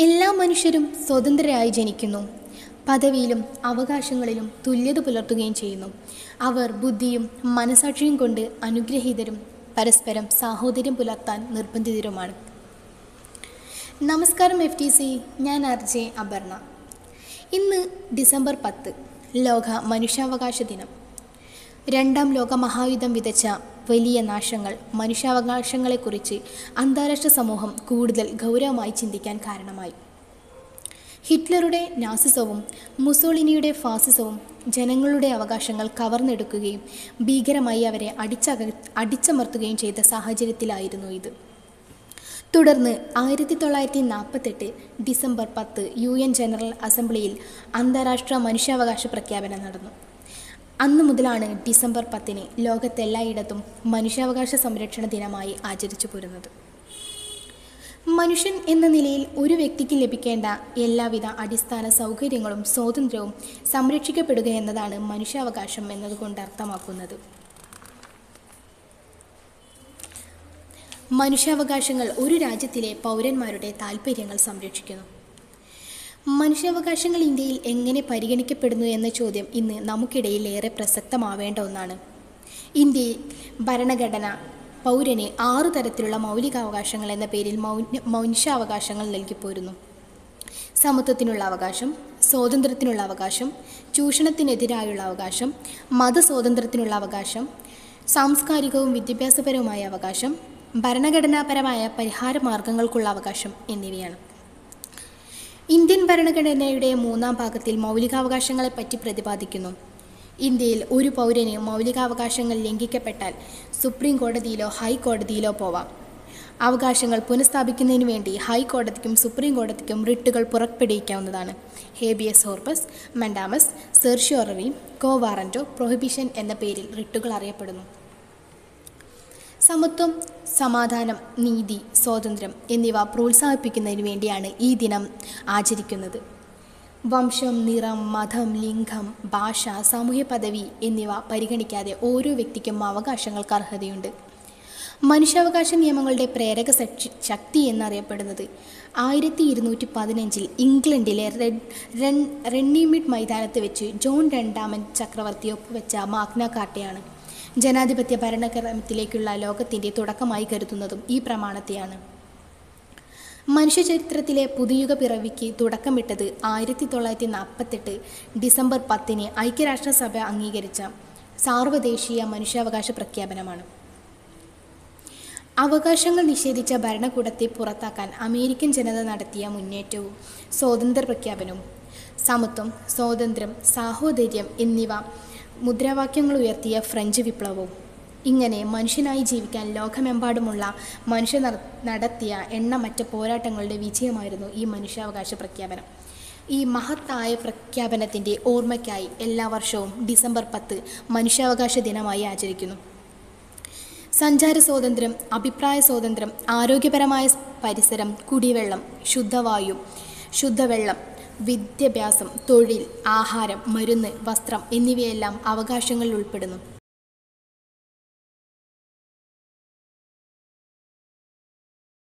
എല്ലാ മനുഷ്യരും സ്വതന്ത്രരായി ജനിക്കുന്നു പദവിയിലും അവകാശങ്ങളിലും തുല്യത പുലർത്തുകയും ചെയ്യുന്നു അവർ ബുദ്ധിയും മനസാക്ഷിയും കൊണ്ട് അനുഗ്രഹീതരും പരസ്പരം സാഹോദര്യം പുലർത്താൻ നിർബന്ധിതരുമാണ് നമസ്കാരം എഫ് ടി സി ഞാൻ ആർ ജെ അപർണ ഇന്ന് ഡിസംബർ പത്ത് ലോക മനുഷ്യാവകാശ ദിനം രണ്ടാം ലോക മഹായുദ്ധം വിതച്ച വലിയ നാശങ്ങൾ മനുഷ്യാവകാശങ്ങളെക്കുറിച്ച് അന്താരാഷ്ട്ര സമൂഹം കൂടുതൽ ഗൗരവമായി ചിന്തിക്കാൻ കാരണമായി ഹിറ്റ്ലറുടെ നാസിസവും മുസോളിനിയുടെ ഫാസിസവും ജനങ്ങളുടെ അവകാശങ്ങൾ കവർന്നെടുക്കുകയും ഭീകരമായി അവരെ അടിച്ചക അടിച്ചമർത്തുകയും ചെയ്ത സാഹചര്യത്തിലായിരുന്നു ഇത് തുടർന്ന് ആയിരത്തി തൊള്ളായിരത്തി നാൽപ്പത്തെട്ട് ഡിസംബർ പത്ത് യു എൻ ജനറൽ അസംബ്ലിയിൽ അന്താരാഷ്ട്ര മനുഷ്യാവകാശ പ്രഖ്യാപനം നടന്നു അന്നു മുതലാണ് ഡിസംബർ പത്തിന് ലോകത്തെല്ലായിടത്തും മനുഷ്യാവകാശ സംരക്ഷണ ദിനമായി ആചരിച്ചു പോരുന്നത് മനുഷ്യൻ എന്ന നിലയിൽ ഒരു വ്യക്തിക്ക് ലഭിക്കേണ്ട എല്ലാവിധ അടിസ്ഥാന സൗകര്യങ്ങളും സ്വാതന്ത്ര്യവും സംരക്ഷിക്കപ്പെടുക എന്നതാണ് മനുഷ്യാവകാശം എന്നതുകൊണ്ട് അർത്ഥമാക്കുന്നത് മനുഷ്യാവകാശങ്ങൾ ഒരു രാജ്യത്തിലെ പൗരന്മാരുടെ താൽപ്പര്യങ്ങൾ സംരക്ഷിക്കുന്നു മനുഷ്യാവകാശങ്ങൾ ഇന്ത്യയിൽ എങ്ങനെ പരിഗണിക്കപ്പെടുന്നു എന്ന ചോദ്യം ഇന്ന് നമുക്കിടയിൽ ഏറെ പ്രസക്തമാവേണ്ട ഒന്നാണ് ഇന്ത്യയിൽ ഭരണഘടന പൗരന് ആറു തരത്തിലുള്ള മൗലികാവകാശങ്ങൾ എന്ന പേരിൽ മൗന മനുഷ്യാവകാശങ്ങൾ നൽകിപ്പോരുന്നു സമത്വത്തിനുള്ള അവകാശം സ്വാതന്ത്ര്യത്തിനുള്ള അവകാശം ചൂഷണത്തിനെതിരായുള്ള അവകാശം മതസ്വാതന്ത്ര്യത്തിനുള്ള അവകാശം സാംസ്കാരികവും വിദ്യാഭ്യാസപരവുമായ അവകാശം ഭരണഘടനാപരമായ പരിഹാര മാർഗങ്ങൾക്കുള്ള അവകാശം എന്നിവയാണ് ഇന്ത്യൻ ഭരണഘടനയുടെ മൂന്നാം ഭാഗത്തിൽ മൗലികാവകാശങ്ങളെപ്പറ്റി പ്രതിപാദിക്കുന്നു ഇന്ത്യയിൽ ഒരു പൗരന് മൗലികാവകാശങ്ങൾ ലംഘിക്കപ്പെട്ടാൽ സുപ്രീം കോടതിയിലോ ഹൈക്കോടതിയിലോ പോവാം അവകാശങ്ങൾ പുനഃസ്ഥാപിക്കുന്നതിന് വേണ്ടി ഹൈക്കോടതിക്കും സുപ്രീം കോടതിക്കും റിട്ടുകൾ പുറപ്പെടുവിക്കാവുന്നതാണ് habeas corpus mandamus certiorari quo warranto prohibition എന്ന പേരിൽ റിട്ടുകൾ അറിയപ്പെടുന്നു സമത്വം സമാധാനം നീതി സ്വാതന്ത്ര്യം എന്നിവ പ്രോത്സാഹിപ്പിക്കുന്നതിന് വേണ്ടിയാണ് ഈ ദിനം ആചരിക്കുന്നത് വംശം നിറം മതം ലിംഗം ഭാഷ സാമൂഹ്യ പദവി എന്നിവ പരിഗണിക്കാതെ ഓരോ വ്യക്തിക്കും അവകാശങ്ങൾക്ക് അർഹതയുണ്ട് മനുഷ്യാവകാശ നിയമങ്ങളുടെ പ്രേരക ശക്തി- ശക്തി എന്നറിയപ്പെടുന്നത് ആയിരത്തി ഇരുന്നൂറ്റി പതിനഞ്ചിൽ ഇംഗ്ലണ്ടിലെ റെഡ് റൺ റണ്ണിമിഡ് മൈതാനത്ത് വെച്ച് ജോൺ രണ്ടാമൻ ചക്രവർത്തി ഒപ്പുവെച്ച മാഗ്ന കാർട്ടയാണ് ജനാധിപത്യ ഭരണക്രമത്തിലേക്കുള്ള ലോകത്തിൻ്റെ തുടക്കമായി കരുതുന്നതും ഈ പ്രമാണത്തെയാണ് മനുഷ്യചരിത്രത്തിലെ പുതുയുഗ പിറവിക്ക് തുടക്കമിട്ടത് ആയിരത്തി തൊള്ളായിരത്തി നാൽപ്പത്തെട്ട് ഡിസംബർ പത്തിന് ഐക്യരാഷ്ട്രസഭ അംഗീകരിച്ച സാർവദേശീയ മനുഷ്യാവകാശ പ്രഖ്യാപനമാണ് അവകാശങ്ങൾ നിഷേധിച്ച ഭരണകൂടത്തെ പുറത്താക്കാൻ അമേരിക്കൻ ജനത നടത്തിയ മുന്നേറ്റവും സ്വാതന്ത്ര്യ പ്രഖ്യാപനവും സമത്വം സ്വാതന്ത്ര്യം സാഹോദര്യം എന്നിവ മുദ്രാവാക്യങ്ങൾ ഉയർത്തിയ ഫ്രഞ്ച് വിപ്ലവവും ഇങ്ങനെ മനുഷ്യനായി ജീവിക്കാൻ ലോകമെമ്പാടുമുള്ള മനുഷ്യ നട- നടത്തിയ എണ്ണമറ്റ പോരാട്ടങ്ങളുടെ വിജയമായിരുന്നു ഈ മനുഷ്യാവകാശ പ്രഖ്യാപനം ഈ മഹത്തായ പ്രഖ്യാപനത്തിൻ്റെ ഓർമ്മയ്ക്കായി എല്ലാ വർഷവും ഡിസംബർ പത്ത് മനുഷ്യാവകാശ ദിനമായി ആചരിക്കുന്നു സഞ്ചാര സ്വാതന്ത്ര്യം അഭിപ്രായ സ്വാതന്ത്ര്യം ആരോഗ്യപരമായ പരിസരം കുടിവെള്ളം ശുദ്ധവായു ശുദ്ധവെള്ളം വിദ്യാഭ്യാസം തൊഴിൽ ആഹാരം മരുന്ന് വസ്ത്രം എന്നിവയെല്ലാം അവകാശങ്ങളിൽ ഉൾപ്പെടുന്നു